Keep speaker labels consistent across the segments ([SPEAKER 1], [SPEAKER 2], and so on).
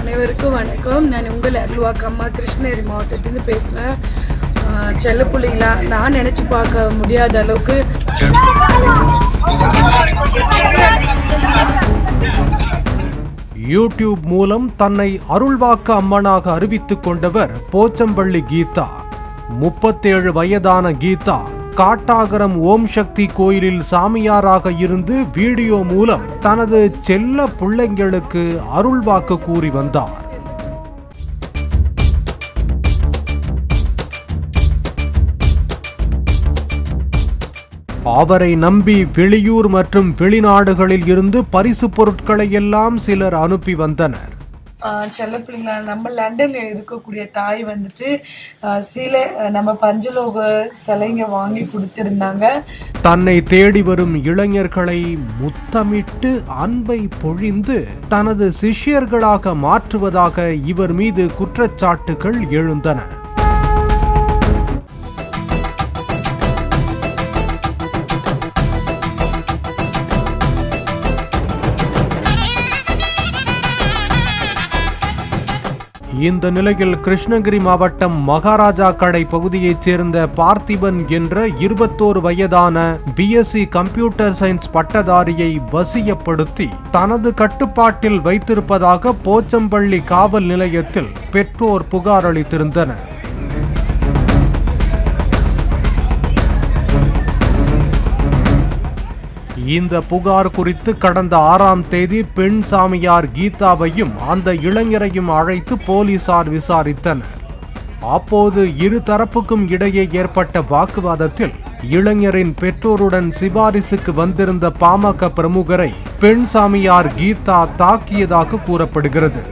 [SPEAKER 1] அனைவருக்கும் வணக்கம் நான் உங்கள் அருள்வாக்கு அம்மா கிருஷ்ணகிரி மாவட்டத்திலேருந்து பேசுகிறேன் செல்ல பிள்ளைங்களா நான் நினச்சி பார்க்க முடியாத அளவுக்கு
[SPEAKER 2] யூடியூப் மூலம் தன்னை அருள்வாக்கு அம்மனாக அறிவித்துக் கொண்டவர் போச்சம்பள்ளி கீதா முப்பத்தேழு வயதான கீதா காட்டாகரம் ஓம் சக்தி கோயிலில் சாமியாராக இருந்து வீடியோ மூலம் தனது செல்ல பிள்ளைங்களுக்கு அருள்வாக்கு கூறி வந்தார் அவரை நம்பி வெளியூர் மற்றும் வெளிநாடுகளில் இருந்து பரிசு பொருட்களை எல்லாம் சிலர் அனுப்பி வந்தனர்
[SPEAKER 1] செல்ல பிள்ளைங்களா நம்ம லண்டனில் இருக்கக்கூடிய தாய் வந்துட்டு ஆஹ், சிலை ஆஹ், நம்ம பஞ்சலோக சிலைங்க வாங்கி கொடுத்துருந்தாங்க
[SPEAKER 2] தன்னை தேடி வரும் இளைஞர்களை முத்தமிட்டு அன்பை பொழிந்து தனது சிஷ்யர்களாக மாற்றுவதாக இவர் மீது குற்றச்சாட்டுகள் எழுந்தன இந்த நிலையில் கிருஷ்ணகிரி மாவட்டம் மகாராஜா கடை பகுதியைச் சேர்ந்த பார்த்திபன் என்ற இருபத்தோரு வயதான பிஎஸ்சி கம்ப்யூட்டர் சயின்ஸ் பட்டதாரியை வசியப்படுத்தி தனது கட்டுப்பாட்டில் வைத்திருப்பதாக போச்சம்பள்ளி காவல் நிலையத்தில் பெற்றோர் புகார் அளித்திருந்தனர் இந்த புகார் குறித்து கடந்த ஆறாம் தேதி பெண் சாமியார் கீதாவையும் அந்த இளைஞரையும் அழைத்து போலீசார் விசாரித்தனர் அப்போது இரு தரப்புக்கும் இடையே ஏற்பட்ட வாக்குவாதத்தில் இளைஞரின் பெற்றோருடன் சிபாரிசுக்கு வந்திருந்த பாமக பிரமுகரை பெண் சாமியார் கீதா தாக்கியதாக கூறப்படுகிறது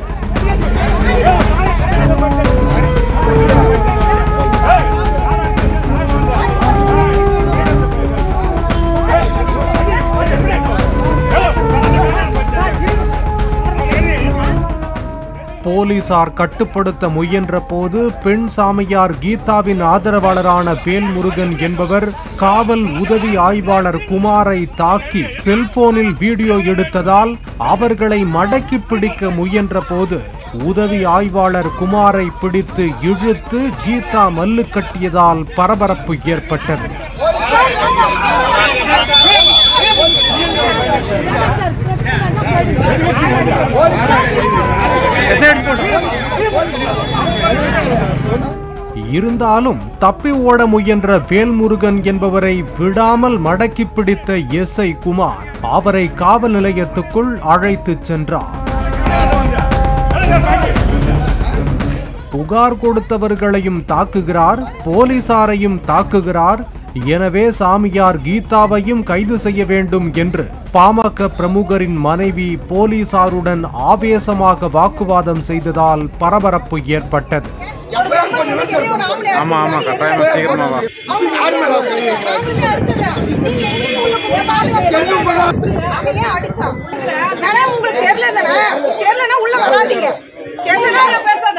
[SPEAKER 2] போலீசார் கட்டுப்படுத்த முயன்ற போது பெண் சாமியார் கீதாவின் ஆதரவாளரான வேல்முருகன் என்பவர் காவல் உதவி ஆய்வாளர் குமாரை தாக்கி செல்போனில் வீடியோ எடுத்ததால் அவர்களை மடக்கி பிடிக்க முயன்ற போது உதவி ஆய்வாளர் குமாரை பிடித்து இழுத்து கீதா மல்லு கட்டியதால் பரபரப்பு ஏற்பட்டது இருந்தாலும் தப்பி ஓட முயன்ற வேல்முருகன் என்பவரை விடாமல் மடக்கி பிடித்த எஸ்ஐ குமார் அவரை காவல் நிலையத்துக்குள் அழைத்துச் சென்றார் புகார் கொடுத்தவர்களையும் தாக்குகிறார் போலீசாரையும் தாக்குகிறார் எனவே சாமியார் கீதாவையும் கைது செய்ய வேண்டும் என்று பாமக பிரமுகரின் மனைவி போலீசாருடன் ஆவேசமாக வாக்குவாதம் செய்ததால் பரபரப்பு ஏற்பட்டது
[SPEAKER 3] ஆமா ஆமா கட்டாயமா சீக்கிரமா வா
[SPEAKER 4] மேடம் உங்களுக்கு தெரியல தானே தெரியலன்னா உள்ள வராதீங்க தெரியலன்னா பேசாத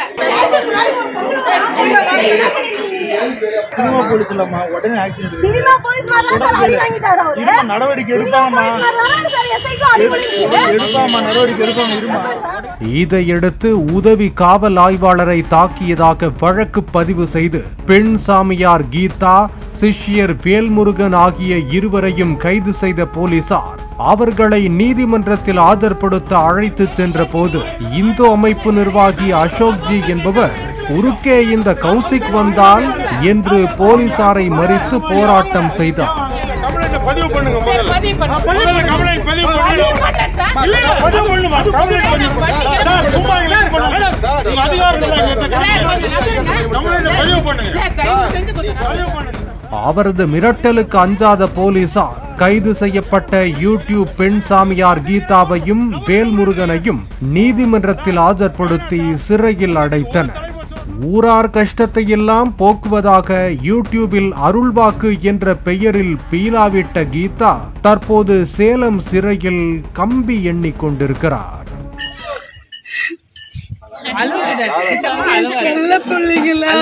[SPEAKER 5] சினிமா போலீஸ் இல்லம்மா உடனே ஆக்சிடென்ட்
[SPEAKER 4] சினிமா போலீஸ் மாதிரிலாம் சார் அடி வாங்கிட்டாரு அவரு
[SPEAKER 5] இருமா, நடவடிக்கை எடுப்பாங்கம்மா.
[SPEAKER 4] சினிமா போலீஸ் மாதிரிலாம் சார் எஸ்ஐக்கும் அடி வாங்கிட்டு
[SPEAKER 5] எடுப்பாமா நடவடிக்கை எடுப்பாங்க இருமா
[SPEAKER 2] இதையடுத்து உதவி காவல் ஆய்வாளரை தாக்கியதாக வழக்கு பதிவு செய்து பெண் சாமியார் கீதா சிஷ்யர் வேல்முருகன் ஆகிய இருவரையும் கைது செய்த போலீசார் அவர்களை நீதிமன்றத்தில் ஆஜர்படுத்த அழைத்துச் சென்ற போது இந்து அமைப்பு நிர்வாகி அசோக்ஜி என்பவர் குறுக்கே இந்த கௌசிக் வந்தால் என்று போலீசாரை மறித்து போராட்டம் செய்தார்
[SPEAKER 3] கம்ப்ளைண்ட் பதிவு பண்ணுங்க முதல்ல முதல்ல கம்ப்ளைண்ட் பதிவு பண்ணுங்க இல்ல இல்ல பதிவு பண்ணுமா கம்ப்ளைண்ட் பதிவு பண்ணுங்க சார் சும்மா இல்ல பண்ணுங்க உங்க அதிகாரம் இல்ல கம்ப்ளைண்ட் பதிவு பண்ணுங்க பதிவு பண்ணுங்க
[SPEAKER 2] அவரது மிரட்டலுக்கு அஞ்சாத போலீசார் கைது செய்யப்பட்ட யூடியூப் பெண் சாமியார் கீதாவையும் வேல்முருகனையும் நீதிமன்றத்தில் ஆஜர்படுத்தி சிறையில் அடைத்தனர் ஊரார் கஷ்டத்தை எல்லாம் போக்குவதாக யூடியூபில் அருள்வாக்கு என்ற பெயரில் பீலாவிட்ட கீதா தற்போது சேலம் சிறையில் கம்பி எண்ணிக் கொண்டிருக்கிறார்
[SPEAKER 1] செல்ல பிள்ளைங்களா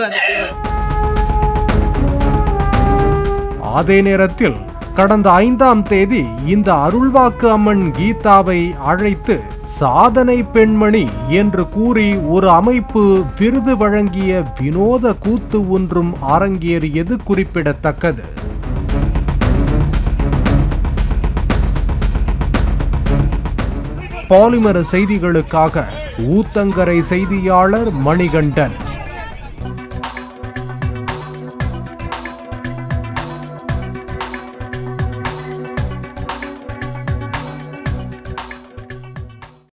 [SPEAKER 2] அதே நேரத்தில் கடந்த ஐந்தாம் தேதி இந்த அருள்வாக்கு அம்மன் கீதாவை அழைத்து சாதனை பெண்மணி என்று கூறி ஒரு அமைப்பு விருது வழங்கிய வினோத கூத்து ஒன்றும் அரங்கேறியது குறிப்பிடத்தக்கது பாலிமர் செய்திகளுக்காக ஊத்தங்கரை செய்தியாளர் மணிகண்டன்